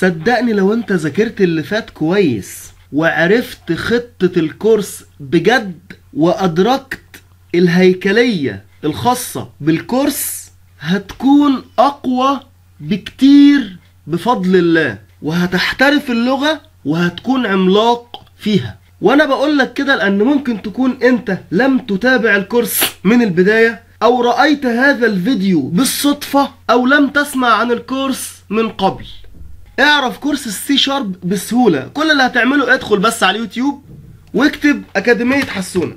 صدقني لو انت ذاكرت اللي فات كويس وعرفت خطة الكورس بجد وأدركت الهيكلية الخاصة بالكورس هتكون أقوى بكتير بفضل الله وهتحترف اللغة وهتكون عملاق فيها وانا بقول لك كده لان ممكن تكون انت لم تتابع الكورس من البداية او رأيت هذا الفيديو بالصدفة او لم تسمع عن الكورس من قبل اعرف كورس السي شارب بسهولة كل اللي هتعمله ادخل بس على اليوتيوب واكتب اكاديمية حسونة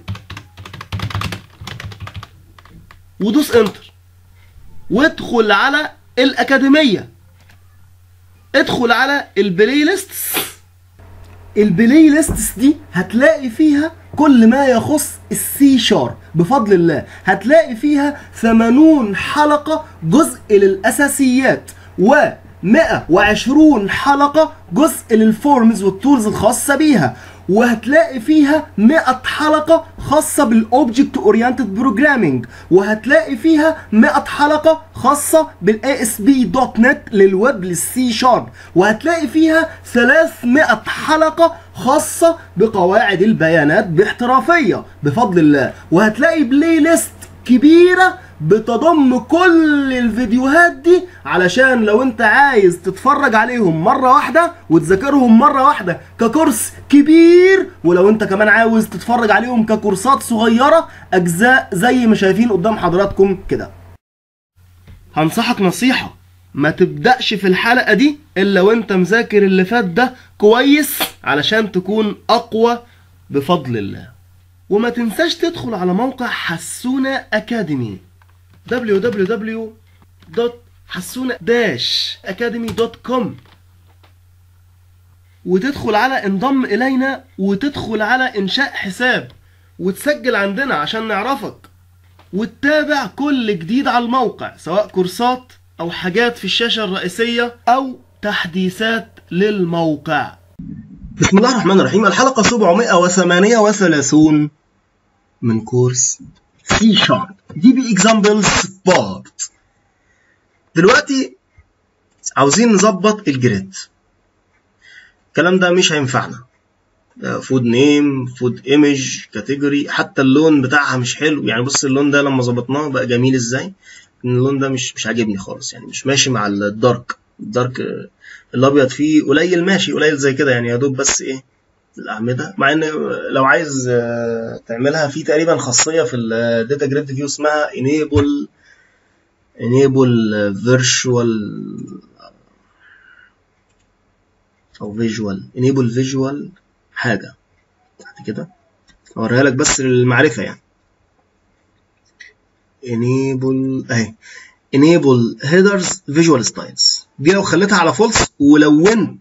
ودوس انتر وادخل على الاكاديمية ادخل على البلاي ليست البلاي ليستس دي هتلاقي فيها كل ما يخص السي شارب بفضل الله هتلاقي فيها 80 حلقة جزء للأساسيات و 120 حلقة جزء للفورمز والتولز الخاصة بيها وهتلاقي فيها 100 حلقة خاصة بالاوبجكت اورينتد بروجرامينج وهتلاقي فيها 100 حلقة خاصة بالاي اس بي دوت نت للويب للسي شارب وهتلاقي فيها 300 حلقة خاصة بقواعد البيانات باحترافية بفضل الله وهتلاقي بلاي ليست كبيرة بتضم كل الفيديوهات دي علشان لو انت عايز تتفرج عليهم مرة واحدة وتذاكرهم مرة واحدة ككورس كبير ولو انت كمان عاوز تتفرج عليهم ككورسات صغيرة اجزاء زي ما شايفين قدام حضراتكم كده هنصحك نصيحة ما تبدأش في الحلقة دي الا وانت مذاكر اللي فات ده كويس علشان تكون اقوى بفضل الله وما تنساش تدخل على موقع حسونة أكاديمي www.حسونة-academy.com وتدخل على انضم إلينا وتدخل على إنشاء حساب وتسجل عندنا عشان نعرفك وتتابع كل جديد على الموقع سواء كورسات أو حاجات في الشاشة الرئيسية أو تحديثات للموقع بسم الله الرحمن الرحيم الحلقة 738 من كورس سي شارب دي بي اكزامبلز بارت دلوقتي عاوزين نظبط الجريد الكلام ده مش هينفعنا فود نيم فود ايمج كاتيجوري حتى اللون بتاعها مش حلو يعني بص اللون ده لما ظبطناه بقى جميل ازاي اللون ده مش مش عاجبني خالص يعني مش ماشي مع الدارك الدارك الابيض فيه قليل ماشي قليل زي كده يعني يا دوب بس ايه الاعمده مع ان لو عايز تعملها في تقريبا خاصيه في الداتا جريد فيو اسمها enable enable virtual او visual enable visual حاجه بعد كده اوريها لك بس للمعرفه يعني enable اهي enable headers visual styles دي لو خليتها على فولس ولونت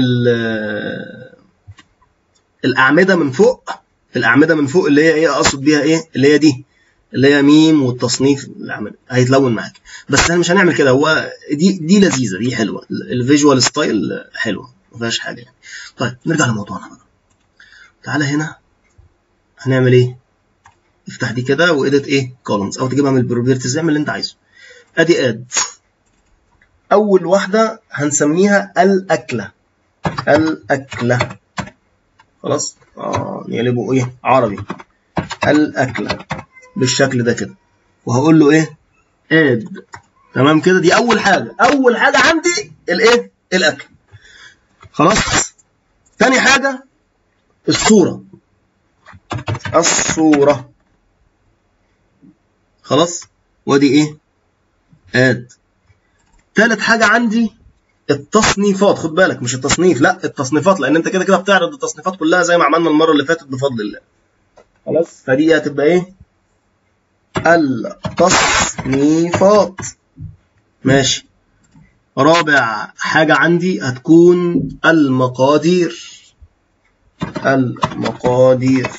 الاعمده من فوق الاعمده من فوق اللي هي ايه اقصد بيها ايه اللي هي دي اللي هي ميم والتصنيف الاعمده هيتلون معاك بس احنا مش هنعمل كده هو دي دي لذيذه دي حلوه الفيجوال ستايل حلوه ما فيهاش حاجه يعني طيب نرجع لموضوعنا بقى تعالى هنا هنعمل ايه افتح دي كده وايديت ايه كولمز او تجيبها من البروبرتيز اعمل اللي انت عايزه ادي اد اول واحده هنسميها الاكله الاكله خلاص اه نقلبه ايه عربي الاكله بالشكل ده كده وهقول له ايه اد تمام كده دي اول حاجه اول حاجه عندي الايه الاكل خلاص تاني حاجه الصوره الصوره خلاص وادي ايه اد تالت حاجه عندي التصنيفات خد بالك مش التصنيف لا التصنيفات لان انت كده كده بتعرض التصنيفات كلها زي ما عملنا المره اللي فاتت بفضل الله خلاص فدي هتبقى ايه التصنيفات ماشي رابع حاجة عندي هتكون المقادير المقادير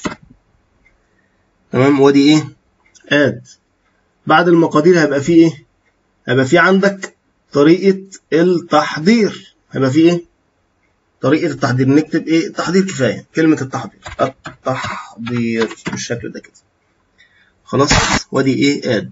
تمام ودي ايه اد بعد المقادير هيبقى فيه ايه هيبقى فيه عندك طريقة التحضير هيبقى فيه ايه طريقة التحضير نكتب ايه التحضير كفاية كلمة التحضير التحضير بالشكل ده كده خلاص وادي ايه اد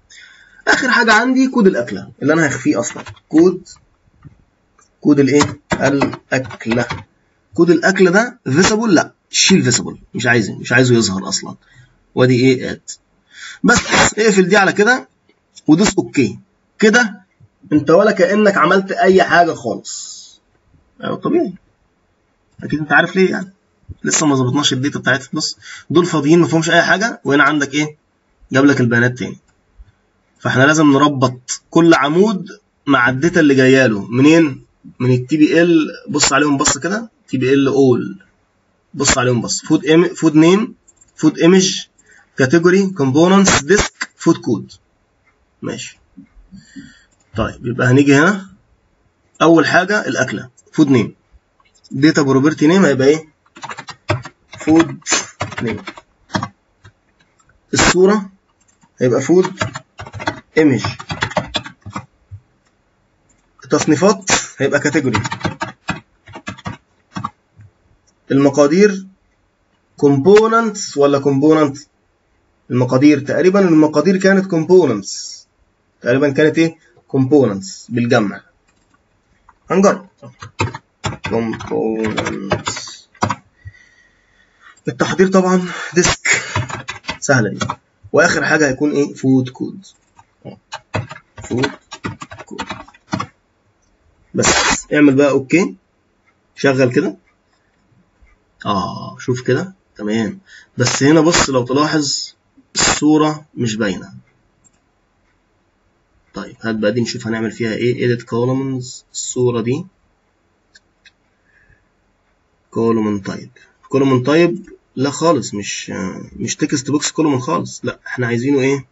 اخر حاجة عندي كود الاكلة اللي انا هخفيه اصلا كود كود الايه الاكله كود الاكل ده فيسبل لا شيل فيسبل مش عايزه مش عايزه يظهر اصلا وادي ايه اد بس اقفل دي على كده ودوس اوكي كده انت ولا كانك عملت اي حاجه خالص ايوه طبيعي اكيد انت عارف ليه يعني لسه ما ظبطناش الداتا بتاعتك بص دول فاضيين ما فيهمش اي حاجه وهنا عندك ايه جاب لك البيانات تاني فاحنا لازم نربط كل عمود مع الداتا اللي جايه له منين من التي بي ال بص عليهم بص كده تي بي ال اول بص عليهم بص فود ام فود نيم فود ايمج كاتيجوري كومبوننتس ديسك فود كود ماشي طيب يبقى هنيجي هنا اول حاجه الاكله فود نيم داتا بروبرتي نيم هيبقى ايه فود نيم الصوره هيبقى فود ايمج التصنيفات هيبقى كاتيجوري المقادير كومبوننتس ولا كومبوننت المقادير تقريبا المقادير كانت كومبوننتس تقريبا كانت ايه كومبوننتس بالجمع هنجرب كومبوننتس التحضير طبعا ديسك سهله دي واخر حاجه هيكون ايه فود كود فود كود بس اعمل بقى اوكي شغل كده اه شوف كده تمام بس هنا بص لو تلاحظ الصورة مش باينة طيب هات بقى دي نشوف هنعمل فيها ايه edit columns الصورة دي column type column type لا خالص مش مش text box column خالص لا احنا عايزينه ايه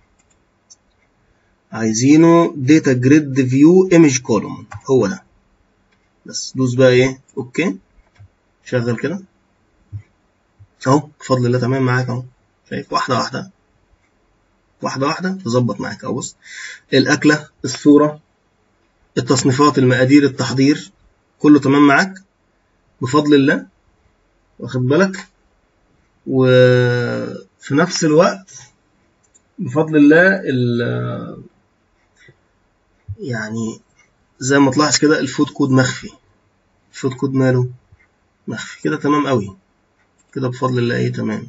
عايزينه data grid view image column هو ده بس دوس بقى ايه اوكي شغل كده اهو بفضل الله تمام معاك اهو شايف واحده واحده واحده واحده تظبط معاك اهو بص الاكله الصوره التصنيفات المقادير التحضير كله تمام معاك بفضل الله واخد بالك وفي نفس الوقت بفضل الله ال يعني زي ما تلاحظ كده الفود كود مخفي الفود كود ماله مخفي كده تمام قوي كده بفضل الله ايه تمام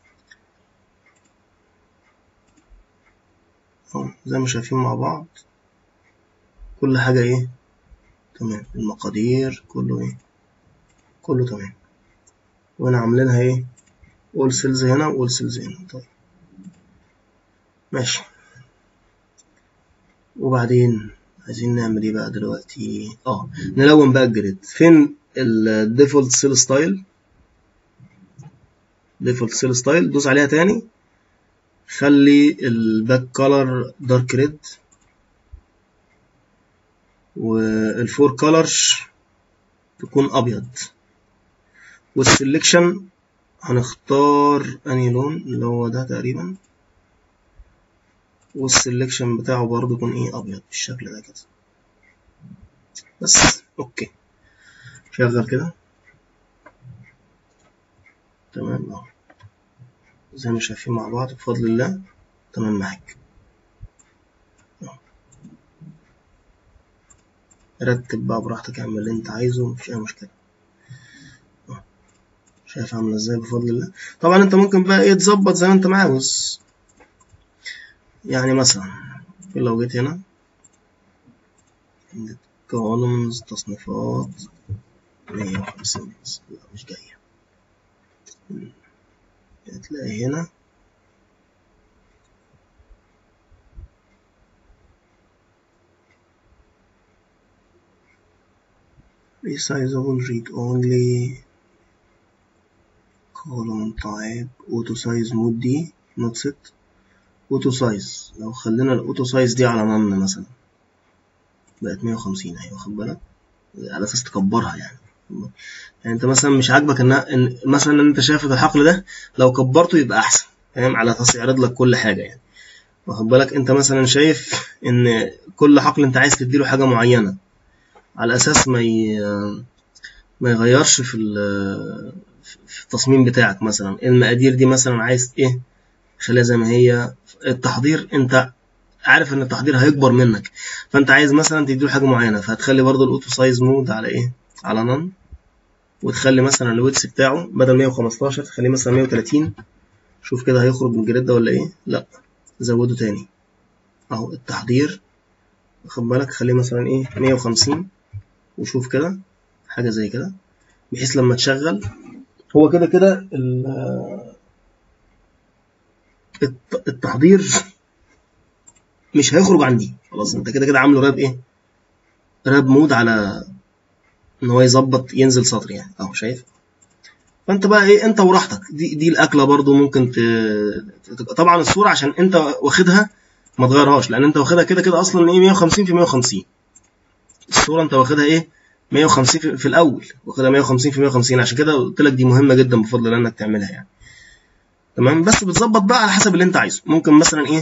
اهو زي ما شايفين مع بعض كل حاجة ايه تمام المقادير كله ايه كله تمام وهنا عاملينها ايه all cells هنا وall cells هنا طيب ماشي وبعدين عايزين نعمل ايه بقى دلوقتي اه نلون بقى الجريد فين الديفولت سيل ستايل ديفولت سيل ستايل دوس عليها تاني خلي الباك كولر دارك ريد والفور كولرز تكون ابيض والسلكشن هنختار انهي لون اللي هو ده تقريبا والسلكشن بتاعه برضه يكون ايه ابيض بالشكل ده كده بس اوكي شغل كده تمام اهو زي ما شايفين مع بعض بفضل الله تمام معاك رتب بقى براحتك اعمل اللي انت عايزه مفيش اي مشكله شايف عامله ازاي بفضل الله طبعا انت ممكن بقى ايه تظبط زي ما انت عاوز يعني مثلا لو جيت هنا columns تصنيفات مية وخمسين لا مش جاية هتلاقي هنا resizable read only column type auto size mode دي not set auto size لو خلينا الاوتو سايز دي على نن مثلا بقت 150 اهي واخد بالك على اساس تكبرها يعني يعني انت مثلا مش عاجبك ان إن مثلا انت شايف الحقل ده لو كبرته يبقى احسن فاهم على اساس يعرض لك كل حاجه يعني واخد بالك انت مثلا شايف ان كل حقل انت عايز تديله حاجه معينه على اساس ما ي... ما يغيرش في في التصميم بتاعك مثلا المقادير دي مثلا عايز ايه خليها زي ما هي التحضير انت عارف ان التحضير هيكبر منك فانت عايز مثلا تديله حاجه معينه فهتخلي برضو الاوتو سايز مود على ايه على نون وتخلي مثلا الويتس بتاعه بدل 115 تخليه مثلا 130 شوف كده هيخرج من الجريد ده ولا ايه لا زوده تاني اهو التحضير واخد بالك خليه مثلا ايه 150 وشوف كده حاجه زي كده بحيث لما تشغل هو كده كده ال- الت- التحضير مش هيخرج عن دي خلاص انت كده كده عامله راب ايه راب مود على ان هو يظبط ينزل سطر يعني اهو شايف فانت بقى ايه انت وراحتك دي دي الاكله برضو ممكن ت... ت- طبعا الصوره عشان انت واخدها ما تغيرهاش لان انت واخدها كده كده اصلا ايه 150 في 150 الصوره انت واخدها ايه 150 في, في الاول واخدها 150 في 150 عشان كده قلت لك دي مهمه جدا بفضل الله انك تعملها يعني تمام بس بتظبط بقى على حسب اللي انت عايزه ممكن مثلا ايه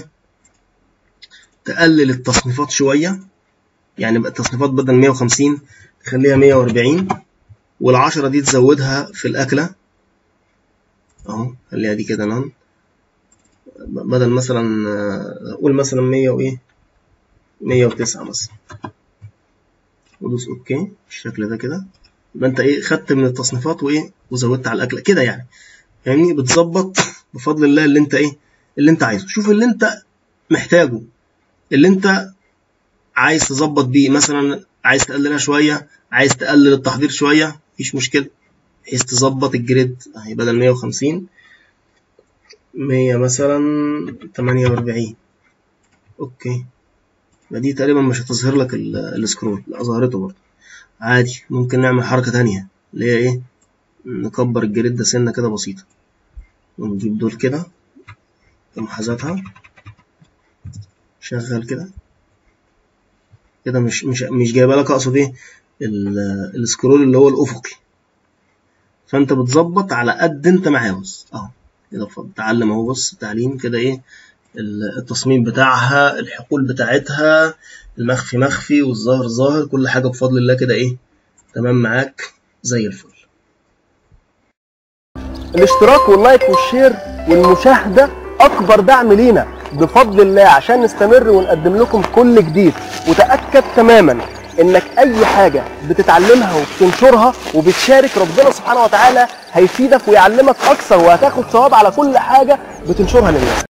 تقلل التصنيفات شويه يعني بقى التصنيفات بدل 150 تخليها 140 والعشرة دي تزودها في الأكلة أهو خليها دي كده نان بدل مثلا آه، قول مثلا 100 وإيه 109 مثلا ودوس أوكي بالشكل ده كده يبقى أنت إيه خدت من التصنيفات وإيه وزودت على الأكلة كده يعني فاهمني بتظبط بفضل الله اللي أنت إيه اللي أنت عايزه شوف اللي أنت محتاجه اللي أنت عايز تظبط بيه مثلا عايز تقللها شويه عايز تقلل التحضير شويه مفيش مشكله بحيث تظبط الجريد اهي بدل 150 100 مثلا 48 اوكي يبقى دي تقريبا مش هتظهر لك ال- السكرول لا ظهرته برضه عادي ممكن نعمل حركه تانية اللي هي ايه نكبر الجريد ده سنه كده بسيطه ونجيب دول كده بمحاذاتها شغل كده كده مش مش مش جايبه لك اقصد ايه ال- السكرول اللي هو الافقي فانت بتظبط على قد انت ما عاوز اهو كده بفضل تعلم اهو بص تعليم كده ايه ال- التصميم بتاعها الحقول بتاعتها المخفي مخفي والظاهر ظاهر كل حاجه بفضل الله كده ايه تمام معاك زي الفل الاشتراك واللايك والشير والمشاهدة أكبر دعم لينا بفضل الله عشان نستمر ونقدم لكم كل جديد وتأكد تماما إنك أي حاجة بتتعلمها وبتنشرها وبتشارك ربنا سبحانه وتعالى هيفيدك ويعلمك أكثر وهتاخد ثواب على كل حاجة بتنشرها للناس